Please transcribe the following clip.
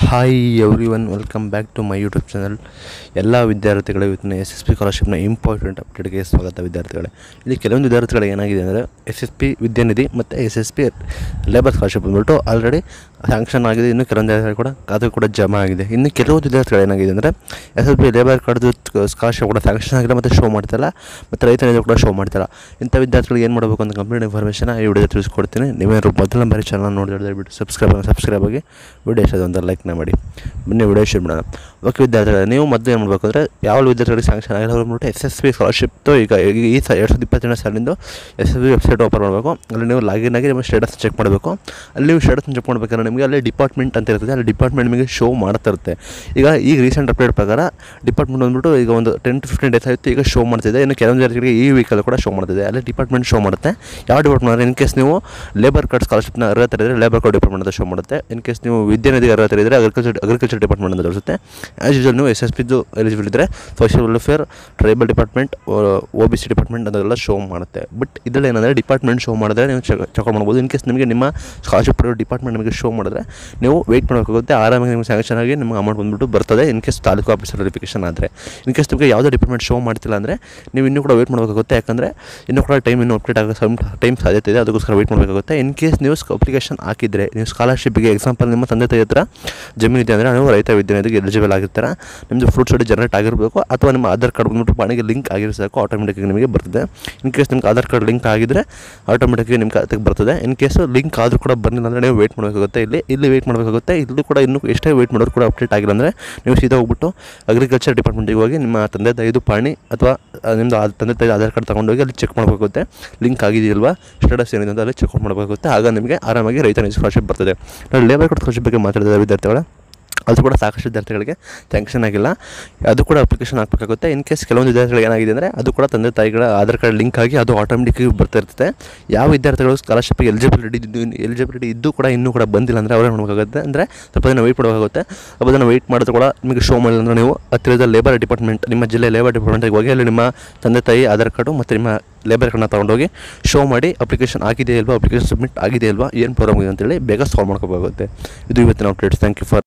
hi everyone welcome back to my YouTube channel ಎಲ್ಲ ವಿದ್ಯಾರ್ಥಿಗಳು ಇವತ್ತಿನ ಎಸ್ ಎಸ್ ಪಿ ಸ್ಕಾಲರ್ಶಿಪ್ನ ಇಂಪಾರ್ಟೆಂಟ್ ಅಪ್ಡೇಟ್ಗೆ ಸ್ವಾಗತ ವಿದ್ಯಾರ್ಥಿಗಳೇ ಇಲ್ಲಿ ಕೆಲವೊಂದು ವಿದ್ಯಾರ್ಥಿಗಳು ಏನಾಗಿದೆ ಅಂದರೆ ಎಸ್ ಎಸ್ ಪಿ ವಿದ್ಯಾನಿಧಿ ಮತ್ತು S S P labour scholarship ಬಂದ್ಬಿಟ್ಟು ಆಲ್ರೆಡಿ ಸ್ಯಾಂಕ್ಷನ್ ಆಗಿದೆ ಇನ್ನು ಕೆಲವೊಂದು ವಿದ್ಯಾರ್ಥಿಗಳು ಕೂಡ ಅದು ಕೂಡ ಜಮಾ ಆಗಿದೆ ಇನ್ನು ಕೆಲವೊಂದು ವಿದ್ಯಾರ್ಥಿಗಳು ಏನಾಗಿದೆ ಅಂದರೆ ಎಸ್ ಎಸ್ ಪಿ ಲೇಬರ್ ಕಾರ್ಡ್ದು ಸ್ಕಾಲರ್ಶಿಪ್ ಕೂಡ ಸ್ಯಾಂಕ್ಷನ್ ಆಗಿಲ್ಲ ಮತ್ತು ಶೋ ಮಾಡ್ತಾಯಿಲ್ಲ ಮತ್ತು ರೈತ ನಿಧಿ ಕೂಡ ಶೋ ಮಾಡ್ತಾಯಿಲ್ಲ ಇಂಥ ವಿದ್ಯಾರ್ಥಿಗಳು ಏನು ಮಾಡಬೇಕು ಅಂತ ಕಂಪ್ಲೀಟ್ ಇನ್ಫಾರ್ಮೇಷನ್ ಈ ವಿಡಿಯೋ ತಿಳಿಸ್ಕೊಡ್ತೀನಿ ನೀವೇನಾದ್ರು ಮೊದಲ ಬಾರಿ ಚಾನಲ್ ನೋಡಿದ್ರೆ ದಯವಿಟ್ಟು ಸಬ್ಸ್ಕ್ರೈಬ್ ಸಬ್ಸ್ಕ್ರೈಬ್ ಆಗಿ ವಿಡಿಯೋ ಇಷ್ಟ ಒಂದು ಲೈಕ್ನ ಮಾಡಿ ಬನ್ನಿ ವಿಡಿಯೋ ಶೇರ್ ಮಾಡೋಣ ಓಕೆ ವಿದ್ಯಾರ್ಥಿಗಳು ನೀವು ಮೊದಲು ಏನು ಮಾಡಬೇಕು ಅಂದರೆ ಯಾವ ವಿದ್ಯಾರ್ಥಿಗಳಿಗೆ ಸ್ಯಾಂಕ್ಷನ್ ಆಗಿಲ್ಲ ಅವ್ರು ಬಂದ್ಬಿಟ್ಟು ಎಸ್ ಎಸ್ ಪಿ ಸ್ಕಾಲರ್ಶಿಪ್ತು ಈಗ ಈಗ ಈ ಸ ಎರಡು ಸಾವಿರದ ಇಪ್ಪತ್ತೆರಡನೇ ಸಾಲಿಂದ S S P website open ಮಾಡಬೇಕು ಅಲ್ಲಿ ನೀವು ಲಾಗಿನ್ ಆಗಿ ನಿಮ್ಮ ಸ್ಟೇಟಸ್ ಚೆಕ್ ಮಾಡಬೇಕು ಅಲ್ಲಿ ನೀವು ಸ್ಟೇಟಸ್ ಚೆಕ್ ಮಾಡಬೇಕಾದ್ರೆ ನಿಮಗೆ ಅಲ್ಲಿ ಡಿಪಾರ್ಟ್ಮೆಂಟ್ ಅಂತ ಇರ್ತದೆ ಅಲ್ಲಿ ಡಿಪಾರ್ಟ್ಮೆಂಟ್ ನಿಮಗೆ ಶೋ ಮಾಡ್ತಾ ಇರುತ್ತೆ ಈಗ ಈಗ ರೀಸೆಂಟ್ ಅಪ್ಡೇಟ್ ಪ್ರಕಾರ ಡಿಪಾರ್ಟ್ಮೆಂಟ್ ಬಂದ್ಬಿಟ್ಟು ಈಗ ಒಂದು ಟೆನ್ ಟು ಫಿಫ್ಟೀನ್ ಡೇಸ್ ಆಯಿತು ಈಗ ಶೋ ಮಾಡ್ತಿದೆ ಇನ್ನು ಕೆಲವೊಂದು ವಿದ್ಯಾರ್ಥಿಗಳಿಗೆ ಈ ವೀಕಲ್ಲಿ ಕೂಡ ಶೋ ಮಾಡ್ತಿದೆ ಅಲ್ಲಿ ಡಿಪಾರ್ಟ್ಮೆಂಟ್ ಶೋ ಮಾಡುತ್ತೆ ಯಾವ ಡಿಪಾರ್ಟ್ಮೆಂಟ್ ಅಂದರೆ ಇನ್ ಕೇಸ್ ನೀವು ಲೇಬರ್ ಕಾರ್ಡ್ ಸ್ಕಾಲರ್ಶಿಪ್ನ ಅರ್ಹತೆ ಇದ್ದರೆ ಲೇಬರ್ ಕಾರ್ಡ್ ಡಿಪಾರ್ಟ್ಮೆಂಟ್ ಅಂತ ಶೋ ಮಾಡುತ್ತೆ ಇನ್ ಕೇಸ್ ನೀವು ವಿದ್ಯಾನಿಧಿಗೆ ಅರ್ಹತೆ ಇದ್ದರೆ ಅಗ್ರಿಕಲ್ಚರ್ ಅಗ್ರಿಕಲ್ಚರ್ ಡಿಪಾರ್ಟ್ಮೆಂಟ್ ಅಂತ ತೋರಿಸುತ್ತೆ ಆ್ಯಸ್ ಯೂಶಲ್ ನೀವು ಎಸ್ ಎಸ್ ಪಿದು ಎಲಿಜಿಬಲ್ ಇದ್ದರೆ social welfare tribal department O B C department ಅದೆಲ್ಲ ಶೋ ಮಾಡುತ್ತೆ ಬಟ್ ಇದರಲ್ಲಿ ಏನಂದರೆ ಡಿಪಾರ್ಟ್ಮೆಂಟ್ ಶೋ ಮಾಡಿದ್ರೆ ನೀವು ಚೆಕ್ ಚೆಕ್ ಮಾಡ್ಬೋದು ಇನ್ ಕೇಸ್ ನಿಮಗೆ ನಿಮ್ಮ ಸ್ಕಾಲರ್ಶಿಪ್ ಡಿಪಾರ್ಟ್ಮೆಂಟ್ ನಿಮಗೆ ಶೋ ಮಾಡಿದ್ರೆ ನೀವು ವೆಯ್ಟ್ ಮಾಡಬೇಕಾಗುತ್ತೆ ಆರಾಮಾಗಿ ನಿಮಗೆ ಸ್ಯಾಂಕ್ಷನ್ ಆಗಿ ನಿಮಗೆ ಅಮೌಂಟ್ ಬಂದ್ಬಿಟ್ಟು ಬರ್ತದೆ in case taluk officer verification ಆದರೆ ಇನ್ ಕೇಸ್ ನಿಮಗೆ ಯಾವುದೇ ಡಿಪಾರ್ಟ್ಮೆಂಟ್ ಶೋ ಮಾಡ್ತಿಲ್ಲ ಅಂದರೆ ನೀವು ಇನ್ನೂ ಕೂಡ ವೆಯ್ಟ್ ಮಾಡಬೇಕಾಗುತ್ತೆ ಯಾಕಂದರೆ ಇನ್ನೂ ಕೂಡ ಟೈಮ್ ಇನ್ನೂ ಅಪ್ಡೇಟ್ ಆಗೋ ಸಮ್ ಟೈಮ್ ಸಾಧ್ಯತೆ ಇದೆ ಅದಕ್ಕೋಸ್ಕರ ವೆಯ್ಟ್ ಮಾಡಬೇಕಾಗುತ್ತೆ ಇನ್ ಕೇಸ್ ನೀವು ಅಪ್ಲಿಕೇಶನ್ ಹಾಕಿದರೆ ನೀವು ಸ್ಕಾಲರ್ಶಿಪ್ಗೆ ಎಕ್ಸಾಂಪಲ್ ನಿಮ್ಮ ತಂದೆ ತಾಯಿ ಹತ್ರ ಜಮೀನು ಇದೆ ಅಂದರೆ ನೀವು ರೈತ ವಿದ್ಯಾನಿಧಿಗೆ ಎಲಿಜಿಬಲ್ ಆಗಿರ್ತಾರೆ ನಿಮ್ಮದು ಫ್ರೂಟ್ಸ್ ಐಡಿ ಜನರೇಟ್ ಆಗಿರಬೇಕು ಅಥವಾ ನಿಮ್ಮ ಆಧಾರ್ ಕಾರ್ಡ್ ಬಂದ್ಬಿಟ್ಟು ಪಾಣಿಗೆ ಲಿಂಕ್ ಆಗಿರೋ ಸಾಕು ಆಟೋಮೆಟಿಕ್ಕಾಗಿ ನಿಮಗೆ ಬರ್ತದೆ ಇನ್ ಕೇಸ್ ನಿಮ್ಗೆ ಆಧಾರ್ ಕಾರ್ಡ್ ಲಿಂಕ್ ಆಗಿದ್ದರೆ ಆಟೋಮೆಟಿಕ್ಕಾಗಿ ನಿಮ್ಮ ಖಾತೆಗೆ ಬರ್ತದೆ ಇನ್ ಕೇಸು ಲಿಂಕ್ ಆದರೂ ಕೂಡ ಬಂದಿಲ್ಲ ಅಂದರೆ ನೀವು ವೆಯ್ಟ್ ಮಾಡಬೇಕಾಗುತ್ತೆ ಇಲ್ಲಿ ಇಲ್ಲಿ ವೆಯ್ಟ್ ಮಾಡಬೇಕಾಗುತ್ತೆ ಇಲ್ಲಿ ಕೂಡ ಇನ್ನೂ ಎಷ್ಟೇ ವೆಯ್ಟ್ ಮಾಡೋರು ಕೂಡ ಅಪ್ಡೇಟ್ ಆಗಿಲ್ಲ ಅಂದರೆ ನೀವು ಸೀದಾ ಹೋಗ್ಬಿಟ್ಟು ಅಗ್ರಿಕಲ್ಚರ್ ಡಿಪಾರ್ಟ್ಮೆಂಟಿಗೆ ಹೋಗಿ ನಿಮ್ಮ ತಂದೆ ತಾಯಿದು ಪಾಣಿ ಅಥವಾ ನಿಮ್ಮದು ಆ ತಂದೆ ತಾಯಿ ಆಧಾರ್ ಕಾರ್ಡ್ ತೊಗೊಂಡೋಗಿ ಅಲ್ಲಿ ಚೆಕ್ ಮಾಡಬೇಕಾಗುತ್ತೆ ಲಿಂಕ್ ಆಗಿದೆಯಲ್ವಾ ಸ್ಟೇಟಸ್ ಏನಿದೆ ಅಂತ ಅಲ್ಲಿ ಚೆಕ್ ಮಾಡಬೇಕಾಗುತ್ತೆ ಆಗ ನಿಮಗೆ ಆರಾಮಾಗಿ ರೈತ ಸ್ಕಾಲರ್ಶಿಪ್ ಬರ್ತದೆ ನಾನು ಲೇಬರ್ ಕಾರ್ಡ್ ಸ್ಕಾಲರ್ಶಿಪ್ ಬಗ್ಗೆ ಮಾತಾಡಿದ ವಿದ್ಯಾರ್ಥಿಗಳ ಅದು ಕೂಡ ಸಾಕಷ್ಟು ವಿದ್ಯಾರ್ಥಿಗಳಿಗೆ ಸ್ಯಾಂಕ್ಷನ್ ಆಗಿಲ್ಲ ಅದು ಕೂಡ ಅಪ್ಲಿಕೇಶನ್ ಹಾಕಬೇಕಾಗುತ್ತೆ ಇನ್ ಕೇಸ್ ಕೆಲವೊಂದು ವಿದ್ಯಾರ್ಥಿಗಳಿಗೆ ಏನಾಗಿದೆ ಅಂದರೆ ಅದು ಕೂಡ ತಂದೆ ತಾಯಿಗಳ ಆಧಾರ್ ಕಾರ್ಡ್ ಲಿಂಕ್ ಆಗಿ ಅದು ಆಟೋಮೆಟಿಕ್ಕಾಗಿ ಬರ್ತಾ ಇರ್ತದೆ ಯಾವ ವಿದ್ಯಾರ್ಥಿಗಳು ಸ್ಕಾಲರ್ಶಿಪ್ಗೆ ಎಲಿಜಿಬಿಲಿಟಿ ಇದ್ದು ಎಲಿಜಿಬಿಲಿಟಿ ಇದ್ದು ಕೂಡ ಇನ್ನೂ ಕೂಡ ಬಂದಿಲ್ಲ ಅಂದರೆ ಅವ್ರು ಮಾಡಬೇಕಾಗುತ್ತೆ ಅಂದರೆ ಸ್ವಲ್ಪ ದಿನ ವೆಯ್ಟ್ ಮಾಡಬೇಕಾಗುತ್ತೆ ಸ್ವಲ್ಪ ದಿನ ವೆಯ್ಟ್ ಮಾಡಿದ್ರು ಕೂಡ ನಿಮಗೆ ಶೋ ಮಾಡಿಲ್ಲ ಅಂದರೆ ನೀವು ಹತ್ತಿರದ ಲೇಬರ್ ಡಿಪಾರ್ಟ್ಮೆಂಟ್ ನಿಮ್ಮ ಜಿಲ್ಲೆ ಲೇಬರ್ ಡಿಪಾರ್ಟ್ಮೆಂಟಿಗೆ ಹೋಗಿ ಅಲ್ಲಿ ನಿಮ್ಮ ತಂದೆ ತಾಯಿ ಆಧಾರ್ ಕಾರ್ಡು ಮತ್ತು ನಿಮ್ಮ ಲೇಬರ್ ಕಾರ್ಡ್ನ ತೊಗೊಂಡೋಗಿ ಶೋ ಮಾಡಿ ಅಪ್ಲಿಕೇಶನ್ ಆಗಿದೆ ಇಲ್ವಾ ಅಪ್ಲಿಕೇಶನ್ ಸಬ್ಮಿಟ್ ಆಗಿದೆ ಇಲ್ವಾ ಏನು ಪ್ರಾಬ್ಲಮ್ ಇದೆ ಅಂತೇಳಿ ಬೇಗ ಸಾಲ್ವ್ ಮಾಡ್ಕೋಬೇಕಾಗುತ್ತೆ ಇದು ಇವತ್ತಿನ ಅಪ್ಡೇಟ್ಸ್ ಥ್ಯಾಂಕ್ ಯು ಫಾರ್